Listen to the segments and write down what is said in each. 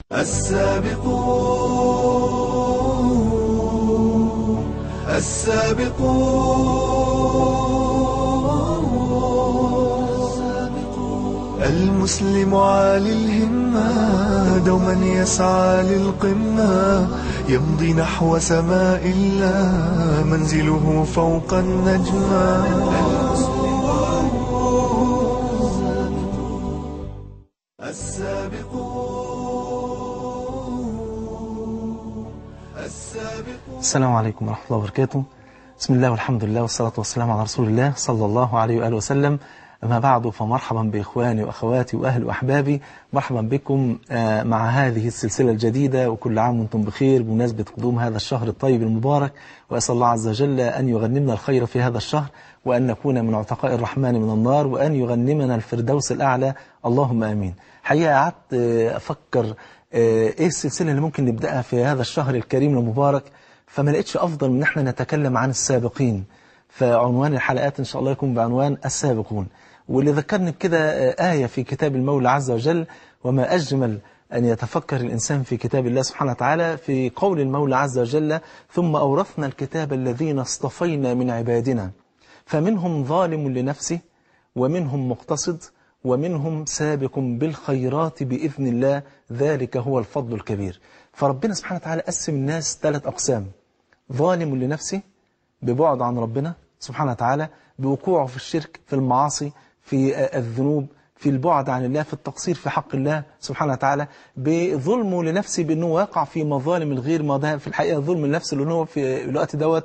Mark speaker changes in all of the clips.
Speaker 1: السابقون السابقون المسلم عالي الهمة دوما يسعى للقمة يمضي نحو سماء الله منزله فوق النجمة
Speaker 2: السلام عليكم ورحمة الله وبركاته بسم الله والحمد لله والصلاة والسلام على رسول الله صلى الله عليه وآله وسلم أما بعد فمرحبا بإخواني وأخواتي وأهل وأحبابي مرحبا بكم مع هذه السلسلة الجديدة وكل عام وانتم بخير بمناسبة قدوم هذا الشهر الطيب المبارك وأسأل الله عز وجل أن يغنمنا الخير في هذا الشهر وأن نكون من عتقاء الرحمن من النار وأن يغنمنا الفردوس الأعلى اللهم آمين حقيقة قعدت أفكر إيه السلسلة اللي ممكن نبدأها في هذا الشهر الكريم المبارك فما لقيتش أفضل من احنا نتكلم عن السابقين فعنوان الحلقات إن شاء الله يكون بعنوان السابقون واللي ذكرني بكده آية في كتاب المولى عز وجل وما أجمل أن يتفكر الإنسان في كتاب الله سبحانه وتعالى في قول المولى عز وجل ثم أورثنا الكتاب الذين اصطفينا من عبادنا فمنهم ظالم لنفسه ومنهم مقتصد ومنهم سابق بالخيرات بإذن الله ذلك هو الفضل الكبير فربنا سبحانه وتعالى قسم الناس ثلاث أقسام ظالم لنفسه ببعد عن ربنا سبحانه وتعالى بوقوعه في الشرك في المعاصي في الذنوب في البعد عن الله في التقصير في حق الله سبحانه وتعالى بظلمه لنفسه بأنه يقع في مظالم الغير ما ده في الحقيقة ظلم النفس لأنه هو في الوقت دوت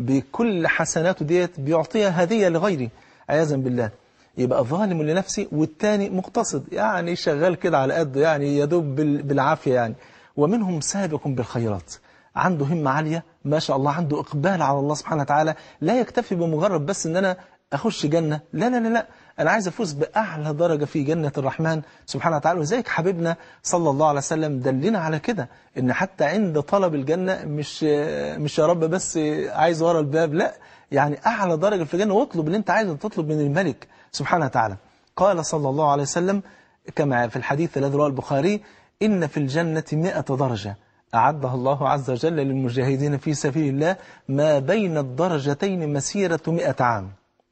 Speaker 2: بكل حسناته ديت بيعطيها هدية لغيره عياذا بالله يبقى ظالم لنفسه والتاني مقتصد يعني شغال كده على قده يعني يدوب بالعافية يعني ومنهم سابق بالخيرات عنده همة عالية ما شاء الله عنده إقبال على الله سبحانه وتعالى لا يكتفي بمجرد بس أن أنا أخش جنة لا لا لا لا أنا عايز أفوز بأعلى درجة في جنة الرحمن سبحانه وتعالى وزيك حبيبنا صلى الله عليه وسلم دلنا على كده إن حتى عند طلب الجنة مش مش يا رب بس عايز ورا الباب لا يعني أعلى درجة في الجنة واطلب اللي أنت عايز تطلب من الملك سبحانه وتعالى قال صلى الله عليه وسلم كما في الحديث الذي رواه البخاري إن في الجنة مئة درجة أعدها الله عز وجل للمجاهدين في سبيل الله ما بين الدرجتين مسيرة مئة عام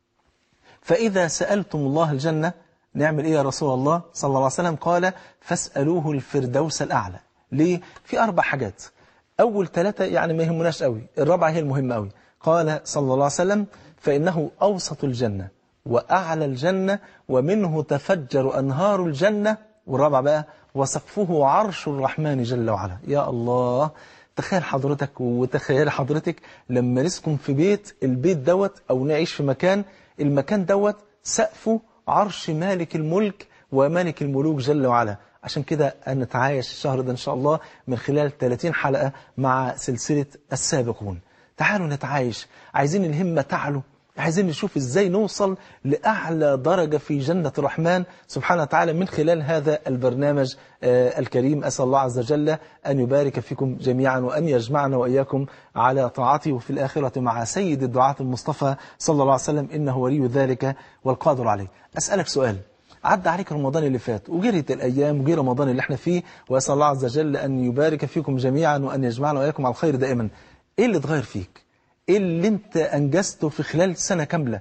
Speaker 2: فإذا سألتم الله الجنة نعمل إيه يا رسول الله صلى الله عليه وسلم قال فاسألوه الفردوس الأعلى ليه؟ في أربع حاجات أول ثلاثة يعني ما يهمناش قوي الرابعة هي المهمة قوي قال صلى الله عليه وسلم فإنه أوسط الجنة وأعلى الجنة ومنه تفجر أنهار الجنة والرابع بقى وسقفه عرش الرحمن جل وعلا يا الله تخيل حضرتك وتخيل حضرتك لما نسكن في بيت البيت دوت أو نعيش في مكان المكان دوت سقفه عرش مالك الملك ومالك الملوك جل وعلا عشان كده نتعايش الشهر ده إن شاء الله من خلال 30 حلقة مع سلسلة السابقون تعالوا نتعايش عايزين الهمة تعلو عايزين نشوف ازاي نوصل لأعلى درجة في جنة الرحمن سبحانه وتعالى من خلال هذا البرنامج الكريم أسأل الله عز وجل أن يبارك فيكم جميعا وأن يجمعنا وإياكم على طاعته وفي الآخرة مع سيد الدعاة المصطفى صلى الله عليه وسلم إنه ولي ذلك والقادر عليه أسألك سؤال عدى عليك رمضان اللي فات وجريت الأيام وجي رمضان اللي احنا فيه وأسأل الله عز وجل أن يبارك فيكم جميعا وأن يجمعنا وإياكم على الخير دائما إيه اللي اتغير فيك ايه اللي انت انجزته في خلال سنة كاملة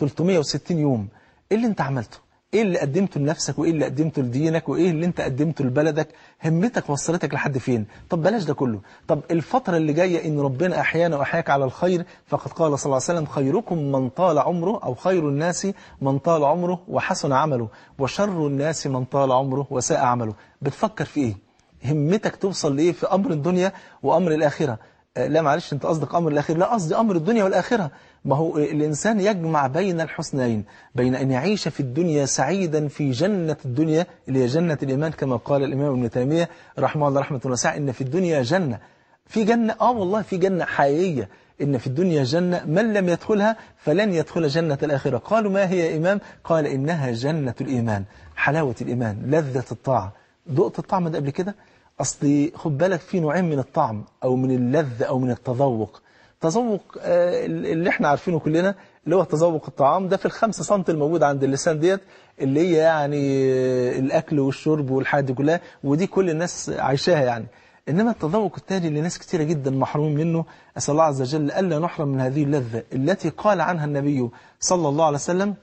Speaker 2: 360 يوم ايه اللي انت عملته ايه اللي قدمته لنفسك وايه اللي قدمته لدينك وايه اللي انت قدمته لبلدك همتك وصلتك لحد فين طب بلاش ده كله طب الفترة اللي جاية ان ربنا احيانا واحياك على الخير فقد قال صلى الله عليه وسلم خيركم من طال عمره او خير الناس من طال عمره وحسن عمله وشر الناس من طال عمره وساء عمله بتفكر في ايه همتك توصل لايه في امر الدنيا وامر الاخره لا معلش انت قصدك امر الاخره لا قصدي امر الدنيا والاخره ما هو الانسان يجمع بين الحسنين بين ان يعيش في الدنيا سعيدا في جنه الدنيا اللي هي جنه الايمان كما قال الامام ابن تيميه رحمه الله رحمه واسعه ان في الدنيا جنه في جنه اه والله في جنه حقيقيه إن في الدنيا جنة من لم يدخلها فلن يدخل جنة الآخرة قالوا ما هي يا إمام قال إنها جنة الإيمان حلاوة الإيمان لذة الطاعة دقت الطعم ده قبل كده أصلي خد بالك في نوعين من الطعم أو من اللذة أو من التذوق تذوق آه، اللي احنا عارفينه كلنا اللي هو تذوق الطعام ده في الخمسة سنت الموجود عند اللسان ديت اللي هي يعني آه، الأكل والشرب والحاجات دي كلها ودي كل الناس عايشاها يعني إنما التذوق التاني اللي ناس كتيرة جدا محرومين منه أسأل الله عز وجل ألا نحرم من هذه اللذة التي قال عنها النبي صلى الله عليه وسلم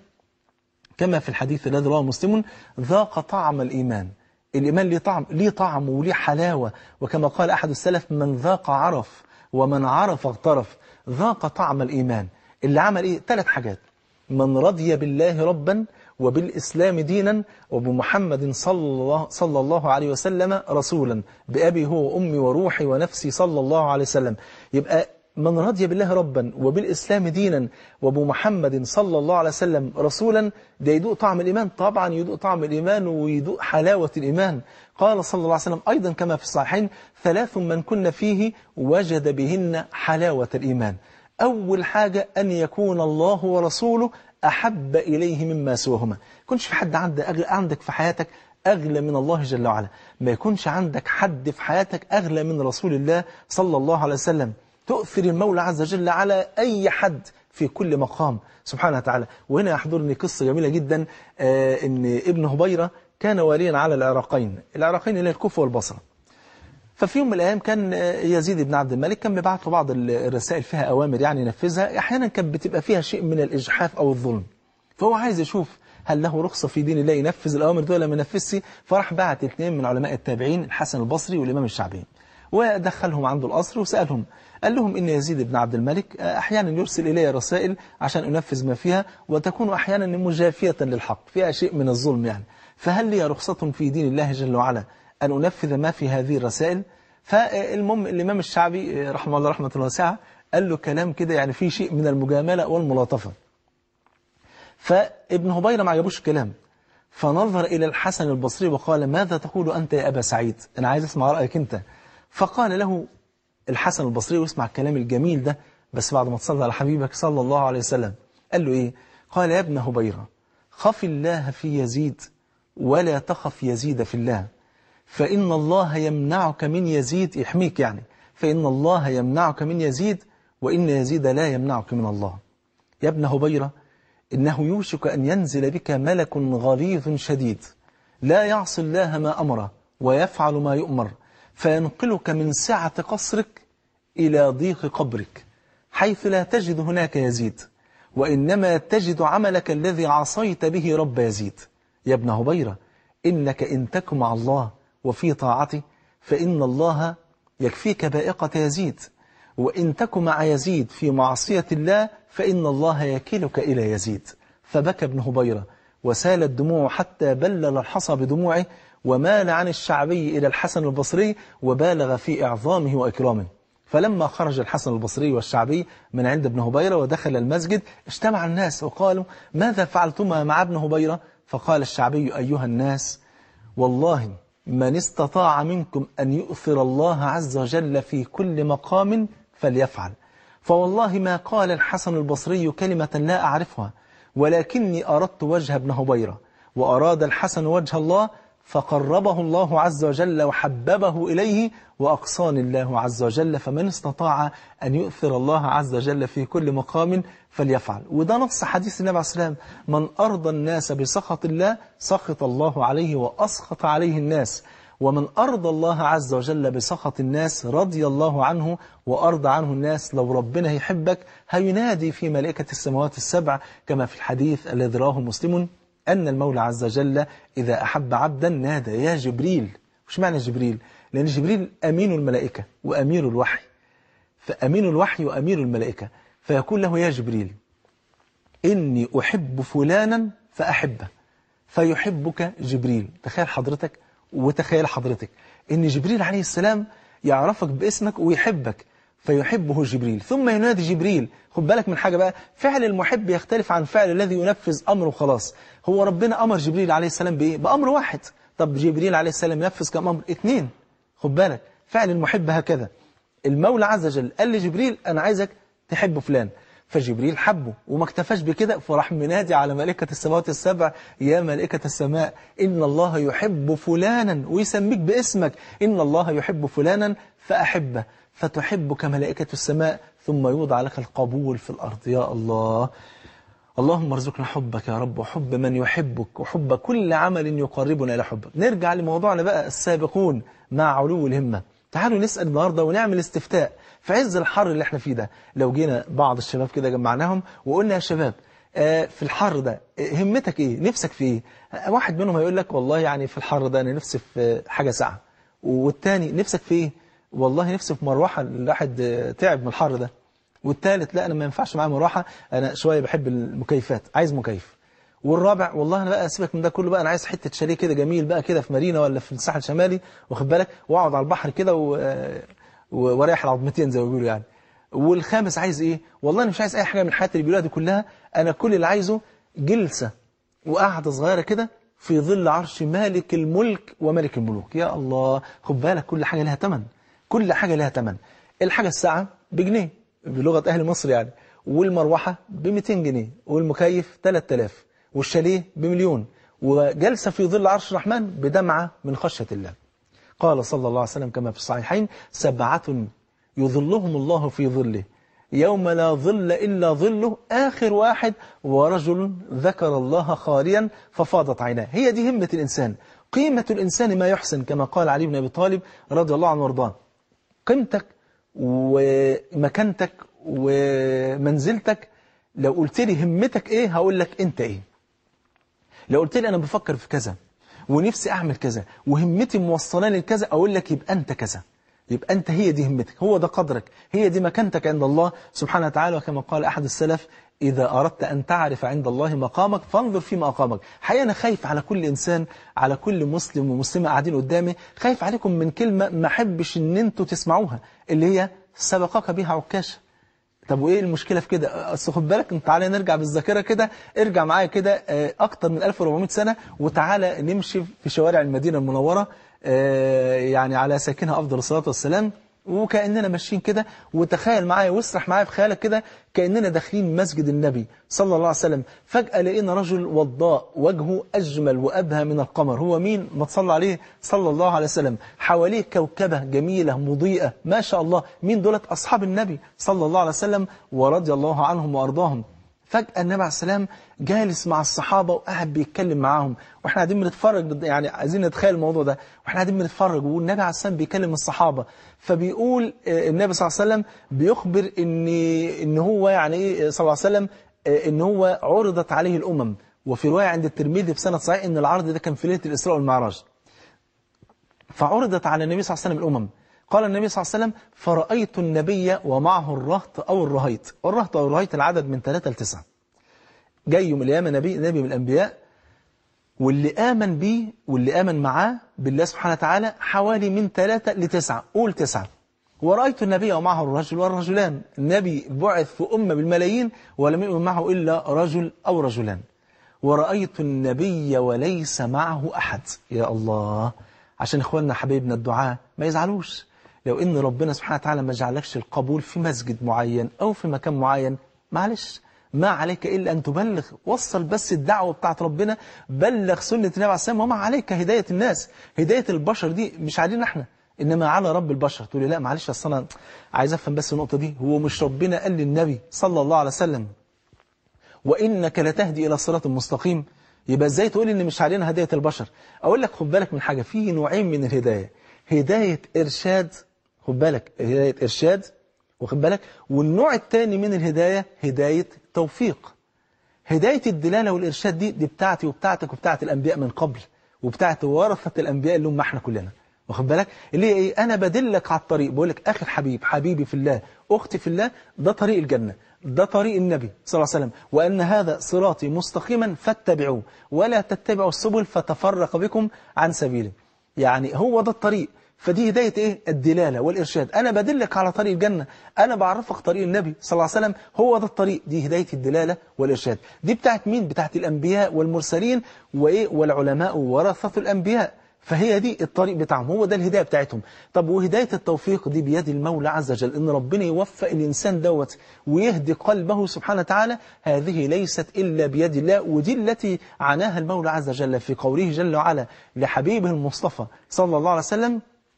Speaker 2: كما في الحديث الذي رواه مسلم ذاق طعم الإيمان الإيمان ليه طعم ليه طعم وليه حلاوة وكما قال أحد السلف من ذاق عرف ومن عرف اغترف ذاق طعم الإيمان اللي عمل إيه ثلاث حاجات من رضي بالله ربا وبالإسلام دينا وبمحمد صلى الله, صلى الله عليه وسلم رسولا بأبي هو وأمي وروحي ونفسي صلى الله عليه وسلم يبقى من رضي بالله ربا وبالإسلام دينا وبمحمد صلى الله عليه وسلم رسولا ده يدوق طعم الإيمان طبعا يدوق طعم الإيمان ويدوق حلاوة الإيمان قال صلى الله عليه وسلم أيضا كما في الصحيحين ثلاث من كن فيه وجد بهن حلاوة الإيمان أول حاجة أن يكون الله ورسوله أحب إليه مما سواهما كنش في حد عندك, عندك في حياتك أغلى من الله جل وعلا ما يكونش عندك حد في حياتك أغلى من رسول الله صلى الله عليه وسلم تؤثر المولى عز وجل على أي حد في كل مقام سبحانه وتعالى وهنا يحضرني قصة جميلة جدا آه إن ابن هبيرة كان واليا على العراقين العراقين اللي الكوفة والبصرة ففي يوم من الأيام كان يزيد بن عبد الملك كان بيبعت له بعض الرسائل فيها أوامر يعني ينفذها أحيانا كانت بتبقى فيها شيء من الإجحاف أو الظلم فهو عايز يشوف هل له رخصة في دين الله ينفذ الأوامر دول ولا ما ينفذش فراح بعت اثنين من علماء التابعين الحسن البصري والإمام الشعبي ودخلهم عنده القصر وسألهم قال لهم إن يزيد بن عبد الملك أحيانا يرسل إلي رسائل عشان أنفذ ما فيها وتكون أحيانا مجافية للحق فيها شيء من الظلم يعني فهل لي رخصة في دين الله جل وعلا أن أنفذ ما في هذه الرسائل فالمهم الإمام الشعبي رحمه الله رحمة واسعة قال له كلام كده يعني فيه شيء من المجاملة والملاطفة فابن هبيرة ما عجبوش الكلام فنظر إلى الحسن البصري وقال ماذا تقول أنت يا أبا سعيد أنا عايز أسمع رأيك أنت فقال له الحسن البصري واسمع الكلام الجميل ده بس بعد ما تصلى على حبيبك صلى الله عليه وسلم قال له إيه قال يا ابن هبيرة خف الله في يزيد ولا تخف يزيد في الله فإن الله يمنعك من يزيد يحميك يعني فإن الله يمنعك من يزيد وإن يزيد لا يمنعك من الله يا ابن هبيرة إنه يوشك أن ينزل بك ملك غليظ شديد لا يعصي الله ما أمره ويفعل ما يؤمر فينقلك من سعة قصرك إلى ضيق قبرك حيث لا تجد هناك يزيد وإنما تجد عملك الذي عصيت به رب يزيد يا ابن هبيرة إنك إن تك مع الله وفي طاعته فإن الله يكفيك بائقة يزيد وإن تك مع يزيد في معصية الله فإن الله يكلك إلى يزيد فبكى ابن هبيرة وسالت دموعه حتى بلل الحصى بدموعه ومال عن الشعبي إلى الحسن البصري وبالغ في إعظامه وإكرامه فلما خرج الحسن البصري والشعبي من عند ابن هبيرة ودخل المسجد اجتمع الناس وقالوا ماذا فعلتما مع ابن هبيرة فقال الشعبي أيها الناس والله من استطاع منكم أن يؤثر الله عز وجل في كل مقام فليفعل فوالله ما قال الحسن البصري كلمة لا أعرفها ولكني أردت وجه ابن هبيرة وأراد الحسن وجه الله فقربه الله عز وجل وحببه إليه وأقصاني الله عز وجل فمن استطاع أن يؤثر الله عز وجل في كل مقام فليفعل وده نص حديث النبي عليه السلام من أرضى الناس بسخط الله سخط الله عليه وأسخط عليه الناس ومن أرضى الله عز وجل بسخط الناس رضي الله عنه وأرضى عنه الناس لو ربنا يحبك هينادي في ملائكة السماوات السبع كما في الحديث الذي رواه مسلم أن المولى عز وجل إذا أحب عبدا نادى يا جبريل وش معنى جبريل؟ لأن جبريل أمين الملائكة وأمير الوحي فأمين الوحي وأمير الملائكة فيقول له يا جبريل إني أحب فلانا فأحبه فيحبك جبريل تخيل حضرتك وتخيل حضرتك إن جبريل عليه السلام يعرفك باسمك ويحبك فيحبه جبريل ثم ينادي جبريل خد بالك من حاجة بقى فعل المحب يختلف عن فعل الذي ينفذ أمره خلاص هو ربنا أمر جبريل عليه السلام بإيه؟ بأمر واحد طب جبريل عليه السلام ينفذ كم أمر اثنين خد بالك فعل المحب هكذا المولى عز وجل قال لجبريل أنا عايزك تحب فلان فجبريل حبه وما اكتفاش بكده فراح منادي على ملائكة السماوات السبع يا ملائكة السماء إن الله يحب فلانا ويسميك باسمك إن الله يحب فلانا فأحبه فتحبك ملائكة السماء ثم يوضع لك القبول في الأرض يا الله اللهم ارزقنا حبك يا رب وحب من يحبك وحب كل عمل يقربنا إلى حبك نرجع لموضوعنا بقى السابقون مع علو الهمة تعالوا نسأل النهاردة ونعمل استفتاء في عز الحر اللي احنا فيه ده لو جينا بعض الشباب كده جمعناهم وقلنا يا شباب آه، في الحر ده آه، همتك ايه نفسك في ايه آه، واحد منهم هيقول لك والله يعني في الحر ده انا نفسي في حاجة ساعة والتاني نفسك في ايه والله نفسي في مروحة الواحد آه، تعب من الحر ده والثالث لا انا ما ينفعش معايا مروحه انا شويه بحب المكيفات عايز مكيف والرابع والله انا بقى سيبك من ده كله بقى انا عايز حته شاليه كده جميل بقى كده في مارينا ولا في الساحل الشمالي واخد بالك واقعد على البحر كده و... و- واريح العظمتين زي ما بيقولوا يعني والخامس عايز ايه والله انا مش عايز اي حاجه من الحاجات اللي بيقولوها دي كلها انا كل اللي عايزه جلسه وقعده صغيره كده في ظل عرش مالك الملك وملك الملوك يا الله خد بالك كل حاجه لها ثمن كل حاجه لها ثمن الحاجه الساعه بجنيه بلغه اهل مصر يعني والمروحه ب 200 جنيه والمكيف 3000 والشاليه بمليون وجلسه في ظل عرش الرحمن بدمعه من خشيه الله قال صلى الله عليه وسلم كما في الصحيحين سبعة يظلهم الله في ظله يوم لا ظل إلا ظله آخر واحد ورجل ذكر الله خاليا ففاضت عيناه هي دي همة الإنسان قيمة الإنسان ما يحسن كما قال علي بن أبي طالب رضي الله عنه وارضاه قيمتك ومكانتك ومنزلتك لو قلت لي همتك ايه هقول لك انت ايه لو قلت لي انا بفكر في كذا ونفسي اعمل كذا وهمتي موصلاني لكذا اقول لك يبقى انت كذا يبقى انت هي دي همتك هو ده قدرك هي دي مكانتك عند الله سبحانه وتعالى وكما قال احد السلف إذا أردت أن تعرف عند الله مقامك فانظر في مقامك حقيقة أنا خايف على كل إنسان على كل مسلم ومسلمة قاعدين قدامي خايف عليكم من كلمة ما أحبش إن أنتوا تسمعوها اللي هي سبقك بها عكاشة طب وايه المشكله في كده اصل خد بالك انت تعالى نرجع بالذاكره كده ارجع معايا كده آه، اكتر من 1400 سنه وتعالى نمشي في شوارع المدينه المنوره آه، يعني على ساكنها افضل الصلاه والسلام وكاننا ماشيين كده وتخيل معايا واسرح معايا في خيالك كده كاننا داخلين مسجد النبي صلى الله عليه وسلم فجاه لقينا رجل وضاء وجهه اجمل وابهى من القمر هو مين ما تصلى عليه صلى الله عليه وسلم حواليه كوكبه جميله مضيئه ما شاء الله مين دولت اصحاب النبي صلى الله عليه وسلم ورضي الله عنهم وارضاهم فجأة النبي عليه السلام جالس مع الصحابة وقاعد بيتكلم معاهم واحنا قاعدين بنتفرج يعني عايزين نتخيل الموضوع ده واحنا قاعدين بنتفرج والنبي عليه السلام بيكلم الصحابة فبيقول آه، النبي صلى الله عليه وسلم بيخبر ان ان هو يعني ايه صلى الله عليه وسلم آه، ان هو عرضت عليه الامم وفي رواية عند الترمذي في سنة صحيح ان العرض ده كان في ليلة الإسراء والمعراج فعرضت على النبي صلى الله عليه وسلم الأمم قال النبي صلى الله عليه وسلم فرأيت النبي ومعه الرهط أو الرهيط والرهط أو الرهيط العدد من ثلاثة لتسعة جاي يوم القيامة نبي نبي من الأنبياء واللي آمن بيه واللي آمن معاه بالله سبحانه وتعالى حوالي من ثلاثة لتسعة قول تسعة ورأيت النبي ومعه الرجل والرجلان النبي بعث في أمة بالملايين ولم يؤمن معه إلا رجل أو رجلان ورأيت النبي وليس معه أحد يا الله عشان إخواننا حبايبنا الدعاء ما يزعلوش لو إن ربنا سبحانه وتعالى ما جعلكش القبول في مسجد معين أو في مكان معين معلش ما عليك إلا أن تبلغ وصل بس الدعوة بتاعت ربنا بلغ سنة النبي عليه السلام وما عليك هداية الناس هداية البشر دي مش علينا احنا إنما على رب البشر تقول لي لا معلش أصل أنا عايز أفهم بس النقطة دي هو مش ربنا قال للنبي صلى الله عليه وسلم وإنك لتهدي إلى صراط مستقيم يبقى ازاي تقول ان مش علينا هداية البشر اقول لك خد بالك من حاجة في نوعين من الهداية هداية ارشاد خد بالك هداية ارشاد واخد بالك والنوع الثاني من الهداية هداية توفيق هداية الدلالة والإرشاد دي دي بتاعتي وبتاعتك وبتاعت الأنبياء من قبل وبتاعت ورثة الأنبياء اللي هم احنا كلنا واخد بالك اللي هي ايه انا بدلك على الطريق بقول لك اخي الحبيب حبيبي في الله اختي في الله ده طريق الجنه ده طريق النبي صلى الله عليه وسلم وان هذا صراطي مستقيما فاتبعوه ولا تتبعوا السبل فتفرق بكم عن سبيله يعني هو ده الطريق فدي هداية ايه الدلالة والإرشاد أنا بدلك على طريق الجنة أنا بعرفك طريق النبي صلى الله عليه وسلم هو ده الطريق دي هداية الدلالة والإرشاد دي بتاعت مين بتاعت الأنبياء والمرسلين وإيه والعلماء ورثة الأنبياء فهي دي الطريق بتاعهم هو ده الهداية بتاعتهم طب وهداية التوفيق دي بيد المولى عز وجل إن ربنا يوفق الإنسان دوت ويهدي قلبه سبحانه وتعالى هذه ليست إلا بيد الله ودي التي عناها المولى عز وجل في قوله جل وعلا لحبيبه المصطفى صلى الله عليه وسلم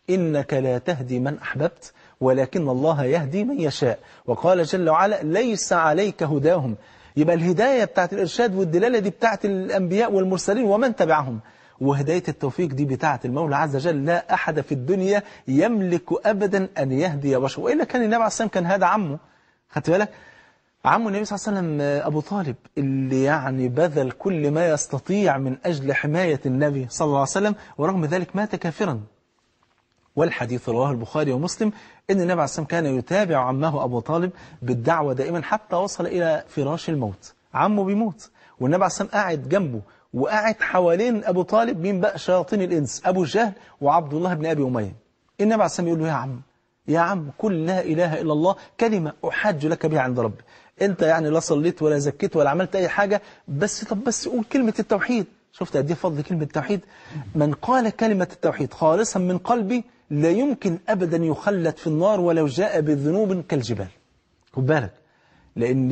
Speaker 2: إنك لا تهدي من أحببت ولكن الله يهدي من يشاء وقال جل وعلا ليس عليك هداهم يبقى الهداية بتاعت الإرشاد والدلالة دي بتاعت الأنبياء والمرسلين ومن تبعهم وهداية التوفيق دي بتاعت المولى عز وجل لا أحد في الدنيا يملك أبدا أن يهدي بشر وإلا كان النبي عليه الصلاة والسلام كان هذا عمه خدت بالك عمه النبي صلى الله عليه وسلم أبو طالب اللي يعني بذل كل ما يستطيع من أجل حماية النبي صلى الله عليه وسلم ورغم ذلك مات كافرا والحديث رواه البخاري ومسلم أن النبي عليه الصلاة والسلام كان يتابع عمه أبو طالب بالدعوة دائما حتى وصل إلى فراش الموت عمه بيموت والنبي عليه الصلاة والسلام قاعد جنبه وقاعد حوالين أبو طالب مين بقى شياطين الإنس أبو جهل وعبد الله بن أبي أمية النبي عليه الصلاة والسلام يقول له يا عم يا عم كل لا إله إلا الله كلمة أحاج لك بها عند ربي أنت يعني لا صليت ولا زكيت ولا عملت أي حاجة بس طب بس قول كلمة التوحيد شفت قد ايه فضل كلمة التوحيد من قال كلمة التوحيد خالصا من قلبي لا يمكن أبدا يخلد في النار ولو جاء بذنوب كالجبال خد بالك لأن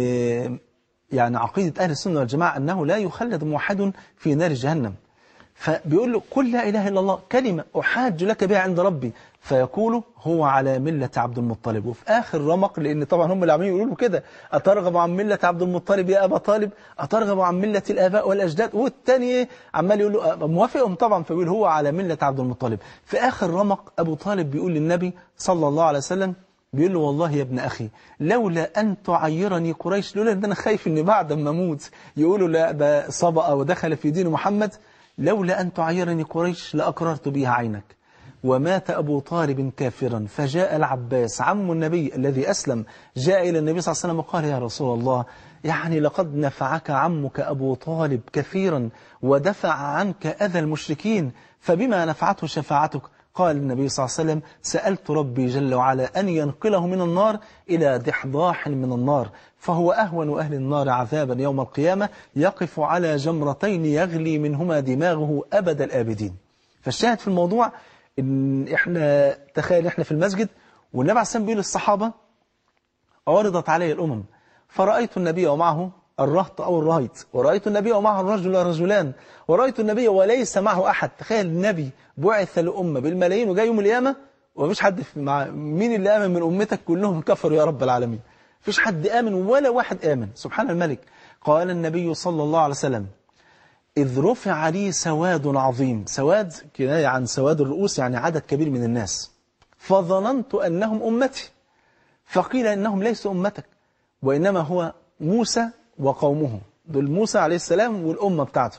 Speaker 2: يعني عقيدة أهل السنة والجماعة أنه لا يخلد موحد في نار جهنم فبيقول له قل لا إله إلا الله كلمة أحاج لك بها عند ربي فيقول هو على ملة عبد المطلب وفي آخر رمق لأن طبعا هم اللي عاملين يقولوا له كده أترغب عن ملة عبد المطلب يا أبا طالب أترغب عن ملة الآباء والأجداد والتاني عمال يقول له موافقهم طبعا فيقول هو على ملة عبد المطلب في آخر رمق أبو طالب بيقول للنبي صلى الله عليه وسلم بيقول له والله يا ابن أخي لولا أن تعيرني قريش لولا أن أنا خايف أن بعد ما أموت يقولوا لا ده صبأ ودخل في دين محمد لولا أن تعيرني قريش لأقررت بها عينك ومات أبو طالب كافرا فجاء العباس عم النبي الذي أسلم جاء إلى النبي صلى الله عليه وسلم وقال يا رسول الله يعني لقد نفعك عمك أبو طالب كثيرا ودفع عنك أذى المشركين فبما نفعته شفاعتك قال النبي صلى الله عليه وسلم سألت ربي جل وعلا أن ينقله من النار إلى ضحضاح من النار فهو أهون أهل النار عذابا يوم القيامة يقف على جمرتين يغلي منهما دماغه أبد الآبدين فالشاهد في الموضوع إن إحنا تخيل إحنا في المسجد والنبي عليه السلام بيقول للصحابة عرضت علي الأمم فرأيت النبي ومعه الرهط أو الرهيط ورأيت النبي ومعه الرجل رجلان ورأيت النبي وليس معه أحد تخيل النبي بعث لأمة بالملايين وجاي يوم القيامة ومفيش حد مع مين اللي آمن من أمتك كلهم كفروا يا رب العالمين مفيش حد آمن ولا واحد آمن سبحان الملك قال النبي صلى الله عليه وسلم إذ رفع لي سواد عظيم سواد كناية عن سواد الرؤوس يعني عدد كبير من الناس فظننت أنهم أمتي فقيل إنهم ليسوا أمتك وإنما هو موسى وقومه دول موسى عليه السلام والأمة بتاعته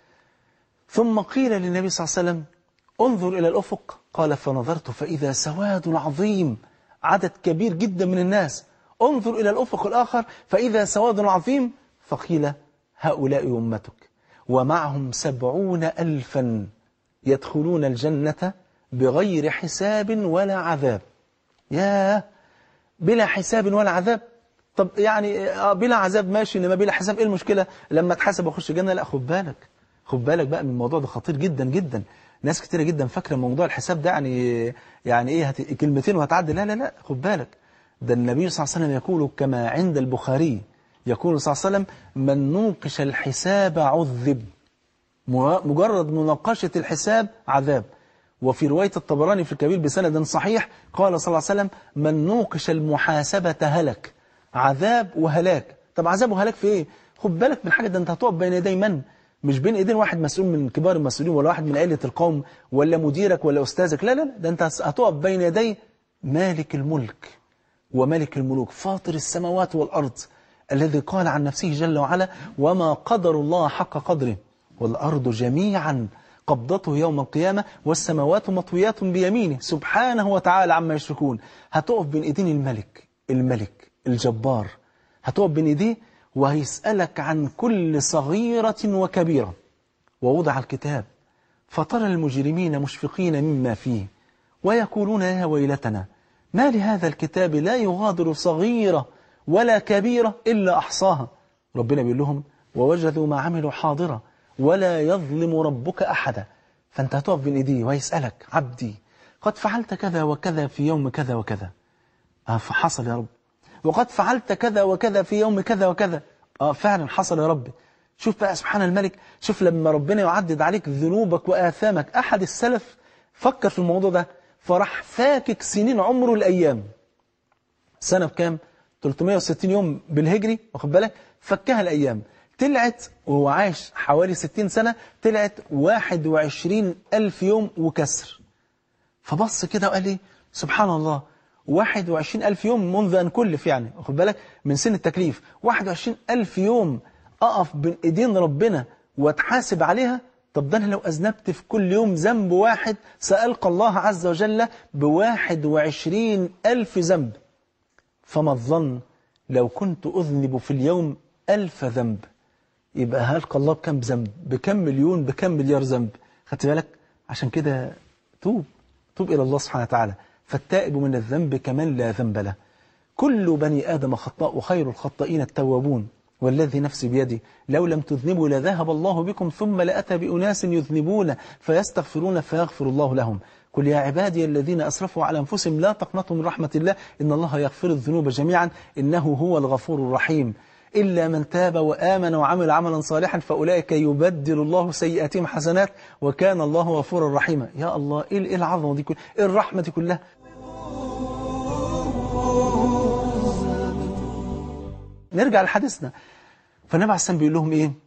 Speaker 2: ثم قيل للنبي صلى الله عليه وسلم انظر إلى الأفق قال فنظرت فإذا سواد عظيم عدد كبير جدا من الناس انظر إلى الأفق الآخر فإذا سواد عظيم فقيل هؤلاء أمتك ومعهم سبعون ألفا يدخلون الجنة بغير حساب ولا عذاب يا بلا حساب ولا عذاب طب يعني بلا عذاب ماشي انما بلا حساب ايه المشكلة لما اتحاسب واخش الجنة لا خد بالك خد بالك بقى من الموضوع ده خطير جدا جدا ناس كتيرة جدا فاكرة موضوع الحساب ده يعني يعني ايه هت... كلمتين وهتعدي لا لا لا خد بالك ده النبي صلى الله عليه وسلم يقول كما عند البخاري يقول صلى الله عليه وسلم من نوقش الحساب عذب مجرد مناقشة الحساب عذاب وفي رواية الطبراني في الكبير بسند صحيح قال صلى الله عليه وسلم من نوقش المحاسبة هلك عذاب وهلاك طب عذاب وهلاك في ايه خد بالك من حاجة ده انت هتقف بين يدي من مش بين ايدين واحد مسؤول من كبار المسؤولين ولا واحد من عائلة القوم ولا مديرك ولا أستاذك لا لا لا ده انت هتقف بين يدي مالك الملك وملك الملوك فاطر السماوات والأرض الذي قال عن نفسه جل وعلا وما قدر الله حق قدره والأرض جميعا قبضته يوم القيامة والسماوات مطويات بيمينه سبحانه وتعالى عما يشركون هتقف بين ايدين الملك الملك الجبار هتقف بين ايديه وهيسألك عن كل صغيرة وكبيرة ووضع الكتاب فترى المجرمين مشفقين مما فيه ويقولون يا ويلتنا ما لهذا الكتاب لا يغادر صغيرة ولا كبيرة إلا أحصاها ربنا بيقول لهم ووجدوا ما عملوا حاضرة ولا يظلم ربك أحدا فأنت هتقف بين إيديه ويسألك عبدي قد فعلت كذا وكذا في يوم كذا وكذا آه فحصل يا رب وقد فعلت كذا وكذا في يوم كذا وكذا آه فعلا حصل يا رب شوف بقى سبحان الملك شوف لما ربنا يعدد عليك ذنوبك وآثامك أحد السلف فكر في الموضوع ده فراح فاكك سنين عمره الأيام سنة بكام 360 يوم بالهجري واخد بالك فكها الأيام طلعت وهو عايش حوالي 60 سنة طلعت 21 ألف يوم وكسر فبص كده وقال لي سبحان الله 21 ألف يوم منذ أن كلف يعني واخد بالك من سن التكليف 21 ألف يوم أقف بين إيدين ربنا واتحاسب عليها طب ده أنا لو أذنبت في كل يوم ذنب واحد سألقى الله عز وجل بواحد وعشرين ألف ذنب فما الظن لو كنت أذنب في اليوم ألف ذنب يبقى هلقى الله بكم ذنب بكم مليون بكم مليار ذنب خدت بالك عشان كده توب توب إلى الله سبحانه وتعالى فالتائب من الذنب كمن لا ذنب له كل بني آدم خطاء وخير الخطائين التوابون والذي نفسي بيدي لو لم تذنبوا لذهب الله بكم ثم لأتى بأناس يذنبون فيستغفرون فيغفر الله لهم قل يا عبادي الذين أسرفوا على أنفسهم لا تقنطوا من رحمة الله إن الله يغفر الذنوب جميعا إنه هو الغفور الرحيم إلا من تاب وآمن وعمل عملا صالحا فأولئك يبدل الله سيئاتهم حسنات وكان الله غفورا رحيما يا الله إيه العظمة دي كلها إيه الرحمة دي كلها نرجع لحديثنا فالنبي عليه السلام بيقول لهم إيه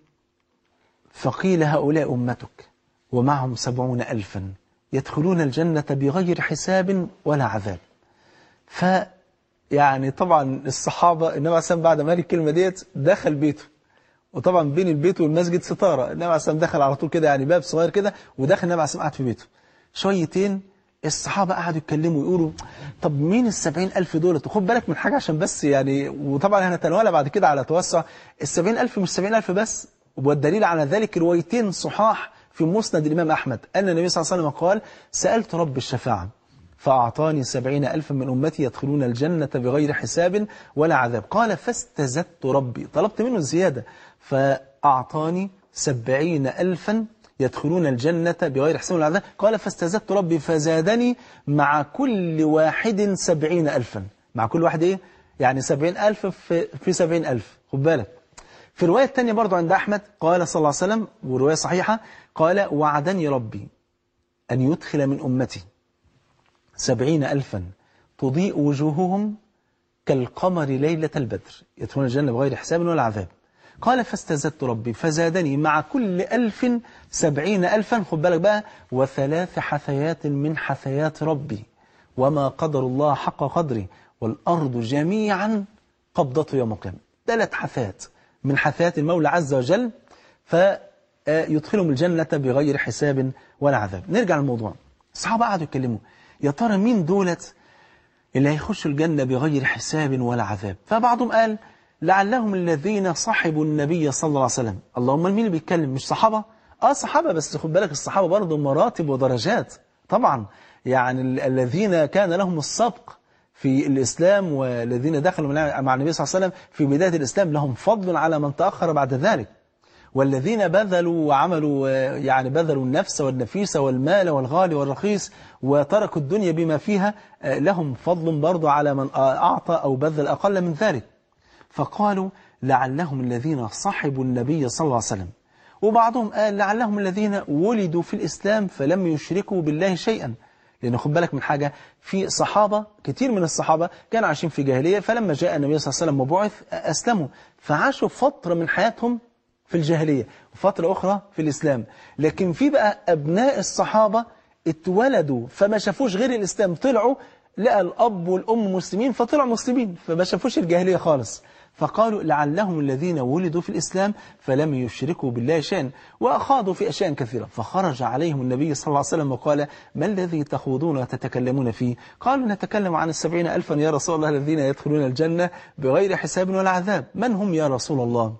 Speaker 2: فقيل هؤلاء أمتك ومعهم سبعون ألفا يدخلون الجنة بغير حساب ولا عذاب ف يعني طبعا الصحابة النبي عليه السلام بعد ما قال الكلمة ديت دخل بيته وطبعا بين البيت والمسجد ستارة النبي عليه السلام دخل على طول كده يعني باب صغير كده ودخل النبي عليه السلام قعد في بيته شويتين الصحابة قعدوا يتكلموا ويقولوا طب مين السبعين ألف دولت وخد بالك من حاجة عشان بس يعني وطبعا هنتناولها بعد كده على توسع السبعين ألف مش سبعين ألف بس والدليل على ذلك روايتين صحاح في مسند الإمام أحمد أن النبي صلى الله عليه وسلم قال سألت رب الشفاعة فأعطاني سبعين ألفا من أمتي يدخلون الجنة بغير حساب ولا عذاب قال فاستزدت ربي طلبت منه الزيادة فأعطاني سبعين ألفا يدخلون الجنة بغير حساب ولا عذاب قال فاستزدت ربي فزادني مع كل واحد سبعين ألفا مع كل واحد إيه؟ يعني سبعين ألف في, في سبعين ألف خد بالك في الرواية الثانية برضو عند أحمد قال صلى الله عليه وسلم ورواية صحيحة قال وعدني ربي أن يدخل من أمتي سبعين ألفا تضيء وجوههم كالقمر ليلة البدر يدخلون الجنة بغير حساب ولا عذاب قال فاستزدت ربي فزادني مع كل ألف سبعين ألفا خد بالك بقى وثلاث حثيات من حثيات ربي وما قدر الله حق قدره والأرض جميعا قبضته يوم القيامة ثلاث حثيات من حثيات المولى عز وجل فيدخلهم الجنة بغير حساب ولا عذاب نرجع للموضوع الصحابة قعدوا يتكلموا يا ترى مين دولت اللي هيخشوا الجنة بغير حساب ولا عذاب فبعضهم قال لعلهم الذين صحبوا النبي صلى الله عليه وسلم اللهم مين اللي بيتكلم مش صحابة اه صحابة بس خد بالك الصحابة برضه مراتب ودرجات طبعا يعني ال الذين كان لهم السبق في الإسلام والذين دخلوا مع النبي صلى الله عليه وسلم في بداية الإسلام لهم فضل على من تأخر بعد ذلك والذين بذلوا وعملوا يعني بذلوا النفس والنفيس والمال والغالي والرخيص وتركوا الدنيا بما فيها لهم فضل برضو على من أعطى أو بذل أقل من ذلك فقالوا لعلهم الذين صحبوا النبي صلى الله عليه وسلم وبعضهم قال لعلهم الذين ولدوا في الإسلام فلم يشركوا بالله شيئا لأن خد بالك من حاجة في صحابة كتير من الصحابة كانوا عايشين في جاهلية فلما جاء النبي صلى الله عليه وسلم وبعث أسلموا فعاشوا فترة من حياتهم في الجاهلية وفترة أخرى في الإسلام لكن في بقى أبناء الصحابة اتولدوا فما شافوش غير الإسلام طلعوا لقى الأب والأم مسلمين فطلعوا مسلمين فما شافوش الجاهلية خالص فقالوا لعلهم الذين ولدوا في الإسلام فلم يشركوا بالله شيئا وأخاضوا في أشياء كثيرة فخرج عليهم النبي صلى الله عليه وسلم وقال ما الذي تخوضون وتتكلمون فيه قالوا نتكلم عن السبعين ألفا يا رسول الله الذين يدخلون الجنة بغير حساب ولا عذاب من هم يا رسول الله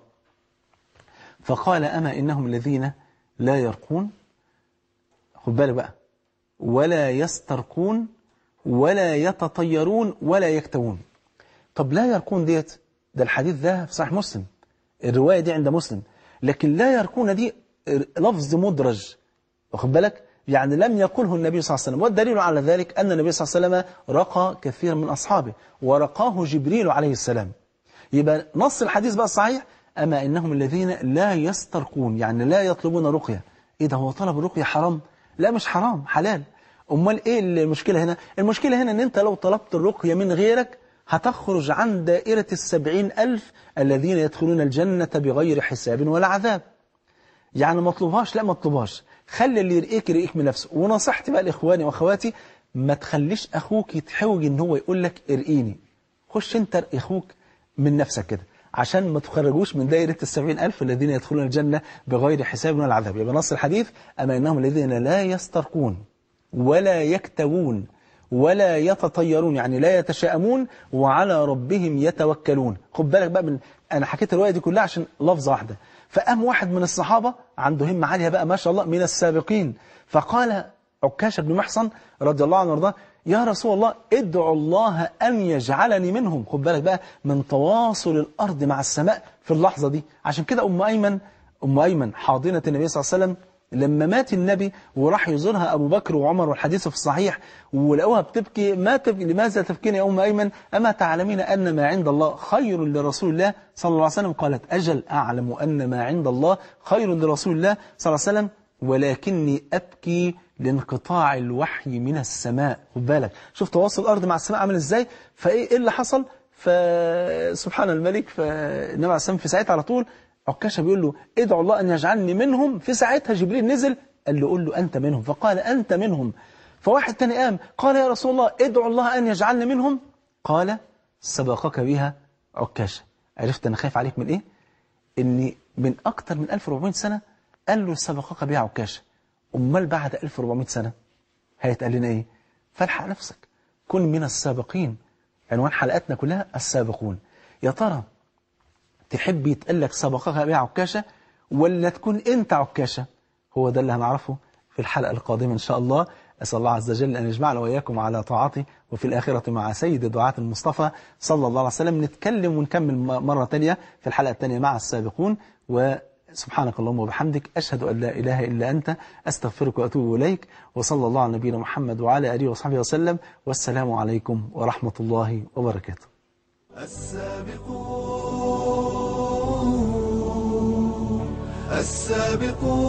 Speaker 2: فقال أما إنهم الذين لا يرقون خد بالك بقى ولا يسترقون ولا يتطيرون ولا يكتوون طب لا يرقون ديت ده الحديث ده في صحيح مسلم الرواية دي عند مسلم لكن لا يرقون دي لفظ مدرج واخد بالك يعني لم يقله النبي صلى الله عليه وسلم والدليل على ذلك أن النبي صلى الله عليه وسلم رقى كثير من أصحابه ورقاه جبريل عليه السلام يبقى نص الحديث بقى الصحيح أما إنهم الذين لا يسترقون يعني لا يطلبون رقية إيه ده هو طلب الرقية حرام لا مش حرام حلال امال ايه المشكله هنا المشكله هنا ان انت لو طلبت الرقيه من غيرك هتخرج عن دائره السبعين الف الذين يدخلون الجنه بغير حساب ولا عذاب يعني ما اطلبهاش لا ما اطلبهاش خلي اللي يرقيك يرقيك من نفسه ونصيحتي بقى لاخواني واخواتي ما تخليش اخوك يتحوج ان هو يقول لك ارقيني خش انت ارقي اخوك من نفسك كده عشان ما تخرجوش من دائرة السبعين ألف الذين يدخلون الجنة بغير حساب ولا عذاب يبقى نص الحديث أما إنهم الذين لا يسترقون ولا يكتوون ولا يتطيرون يعني لا يتشاءمون وعلى ربهم يتوكلون خد بالك بقى من أنا حكيت الرواية دي كلها عشان لفظة واحدة فقام واحد من الصحابة عنده همة عالية بقى ما شاء الله من السابقين فقال عكاشة بن محصن رضي الله عنه وارضاه يا رسول الله ادعو الله أن يجعلني منهم خد بالك بقى من تواصل الأرض مع السماء في اللحظة دي عشان كده أم أيمن أم أيمن حاضنة النبي صلى الله عليه وسلم لما مات النبي وراح يزورها أبو بكر وعمر والحديث في الصحيح ولقوها بتبكي ما تبكي لماذا تبكين يا أم أيمن أما تعلمين أن ما عند الله خير لرسول الله صلى الله عليه وسلم قالت أجل أعلم أن ما عند الله خير لرسول الله صلى الله عليه وسلم ولكني أبكي لانقطاع الوحي من السماء خد بالك شوف تواصل الأرض مع السماء عامل إزاي فإيه إيه اللي حصل فسبحان الملك فالنبي عليه السلام في ساعتها على طول عكاشة بيقول له ادعو الله أن يجعلني منهم في ساعتها جبريل نزل قال له قول له أنت منهم فقال أنت منهم فواحد تاني قام قال يا رسول الله ادعو الله أن يجعلني منهم قال سبقك بها عكاشة عرفت أنا خايف عليك من إيه إن من أكتر من 1400 سنة قال له سبقك بها عكاشة أمال بعد 1400 سنة هيتقال لنا إيه فالحق نفسك كن من السابقين عنوان حلقاتنا كلها السابقون يا ترى تحب يتقال لك سبقك بها عكاشة ولا تكون أنت عكاشة هو ده اللي هنعرفه في الحلقة القادمة إن شاء الله أسأل الله عز وجل أن يجمعنا وإياكم على طاعته وفي الآخرة مع سيد دعاة المصطفى صلى الله عليه وسلم نتكلم ونكمل مرة تانية في الحلقة التانية مع السابقون وسبحانك اللهم وبحمدك أشهد أن لا إله إلا أنت أستغفرك وأتوب إليك وصلى الله على نبينا محمد وعلى آله وصحبه وسلم والسلام عليكم ورحمة الله وبركاته
Speaker 1: السابقون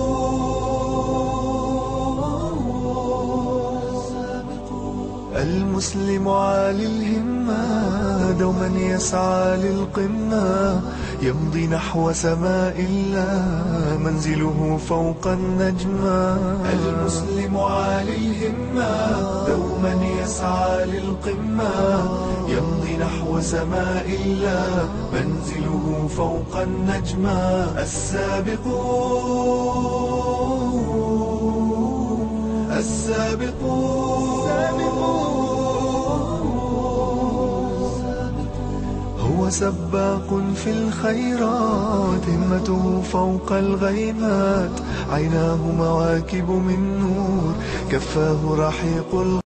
Speaker 1: السابقون المسلم عالي الهمة دوما يسعى للقمة يمضي نحو سماء الله منزله فوق النجمة المسلم عالي الهمة دوما يسعى للقمة يمضي نحو سماء الله منزله فوق النجمة السابقون السابقون هو سباق في الخيرات همته فوق الغيمات عيناه مواكب من نور كفاه رحيق